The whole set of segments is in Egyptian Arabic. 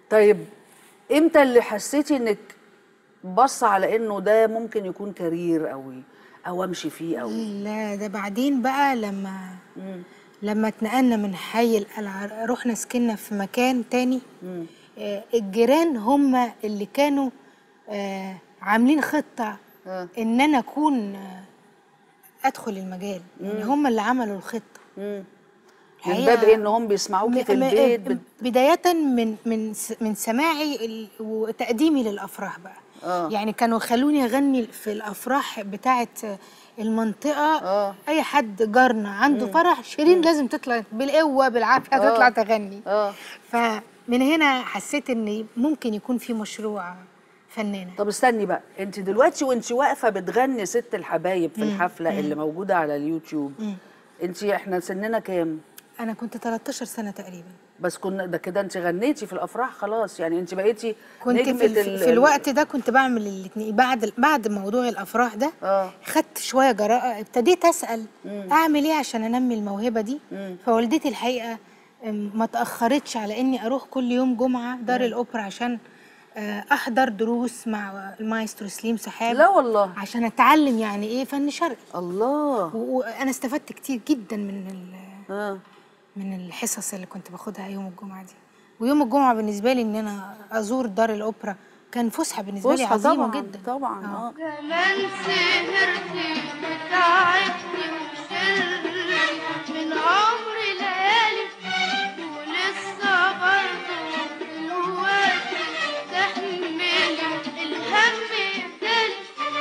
طيب امتى اللي حسيتي انك بص على انه ده ممكن يكون كارير او او امشي فيه او لا ده بعدين بقى لما لما اتنقلنا من حي القلعة رحنا سكننا في مكان تاني آه الجيران هم اللي كانوا آه عاملين خطة آه. ان انا اكون آه ادخل المجال يعني هم اللي عملوا الخطة مم. من الحقيقة باب ايه ان هم بيسمعوكي في م- م- البيت بت... بداية من من س- من سماعي ال- وتقديمي للأفراح بقى آه. يعني كانوا خلوني أغني في الأفراح بتاعة المنطقة آه. أي حد جارنا عنده فرح شيرين لازم تطلع بالقوة بالعافية آه. تطلع تغني اه فمن هنا حسيت إن ممكن يكون في مشروع فنانة طب استني بقى انت دلوقتي وانت واقفه بتغني ست الحبايب في الحفله اللي موجوده على اليوتيوب انت احنا سننا كام أنا كنت 13 سنة تقريبا بس كنا ده كده انت غنيتي في الافراح خلاص يعني انت بقيتي كنت نجمة في, الف... ال- في الوقت ده كنت بعمل الاثنين بعد بعد موضوع الافراح ده اه خدت شويه جراءه ابتديت اسال اعمل ايه عشان انمي الموهبه دي فوالدتي الحقيقه أم، ما تاخرتش على اني اروح كل يوم جمعه دار الاوبرا عشان آه، احضر دروس مع المايسترو سليم سحاب لا والله عشان اتعلم يعني ايه فن شرقي الله و- وانا استفدت كتير جدا من ال- اه من الحصص اللي كنت باخدها يوم الجمعه دي ويوم الجمعه بالنسبه لي ان انا ازور دار الاوبرا كان فسحه بالنسبه لي فسحة عظيمه طبعا جدا طبعا اه كمان سهرتي بتاعتني وشلتي من عمري ليالي ولسه برضه دلوقتي تحملي الهم يفضل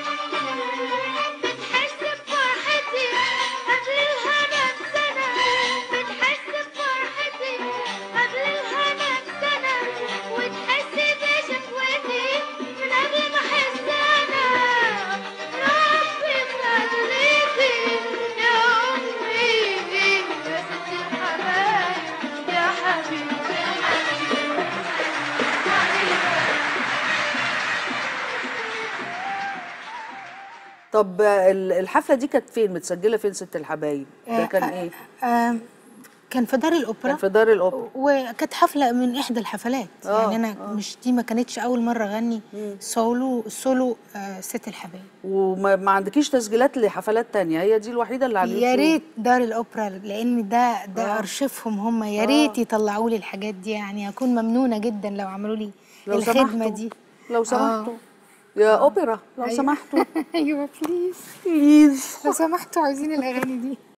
بتحس بفرحتي قبل الهنا بسنة بتحس بفرحتي قبل الهنا بسنة وتحسي بشكوتي من قبل ما احس انا ربي مخليكي يا امي يا ست الحبايب يا حبيبتي طب ال- الحفله دي كانت فين متسجله فين ست الحبايب ده كان ايه آه كان في دار الاوبرا كان في دار الاوبرا وكانت حفله من احدى الحفلات آه، يعني انا مش دي ما كانتش اول مره اغني سولو سولو آه ست الحبايب وما ما عندكيش تسجيلات لحفلات تانية هي دي الوحيده اللي على يا اليوتيوب ريت دار الاوبرا لان ده ده ارشيفهم هم يا ريت يطلعوا لي الحاجات دي يعني اكون ممنونه جدا لو عملوا لي لو الخدمه سمحتوا دي لو سمحتوا يا اوبرا لو أيوة. سمحتوا ايوه بليز بليز لو سمحتوا عايزين الاغاني دي